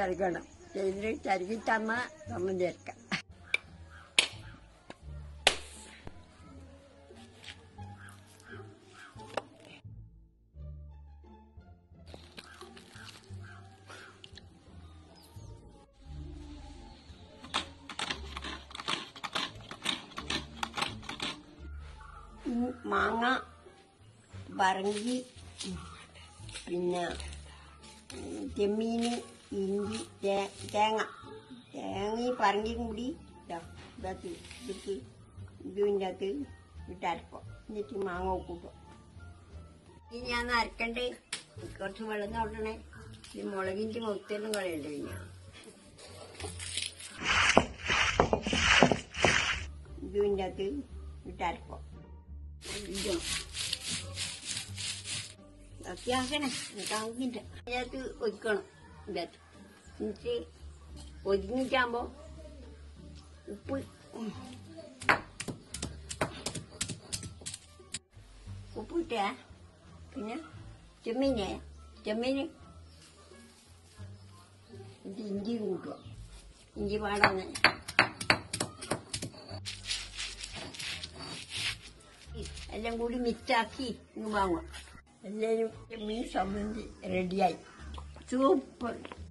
ചേർക്കണം ചെയ്തിട്ട് ചരുക്കി തന്ന നമ്മൾ ചേർക്കാം ഈ മാങ്ങ പറങ്കി പിന്നെ ഉം, ചെമ്മീന് ഇഞ്ചി തേ- തേങ്ങ തേങ്ങയും പറങ്കിയും കൂടി ഇതാ, ഇതിനകത്ത് ഇതിട്ട് ഇതിൻ്റെ അകത്ത് ഇട്ടരപ്പം എന്നിട്ട് മാങ്ങ കൂട്ടും ഇനി ഞാൻ അരക്കണ്ടേ കുറച്ച് വെള്ളം നോട്ടണേ ഈ മുളകിൻ്റെ മുത്തെല്ലാം കളയണ്ട പിന്നെ ഇതിൻ്റെ അകത്ത് ഇട്ടരപ്പം ഇടണം അത്യാവശ്യം കാണിക്കില്ല ഇതിനകത്ത് ഒഴിക്കണം ഇതിനകത്ത് എന്നിട്ട് ഒതുങ്ങിട്ടാകുമ്പോ ഉപ്പ് ഉപ്പ് ഇട്ടേ പിന്നെ ചെമ്മീനെ ചെമ്മീന് ഇത് ഇഞ്ചി കൂട്ടുക ഇഞ്ചി പാടാന്ന് എല്ലാം കൂടി മിക്സാക്കി ഇങ്ങ് വാങ്ങുക എല്ലാവരും മീൻ സംബന്ധി റെഡിയായി സൂപ്പർ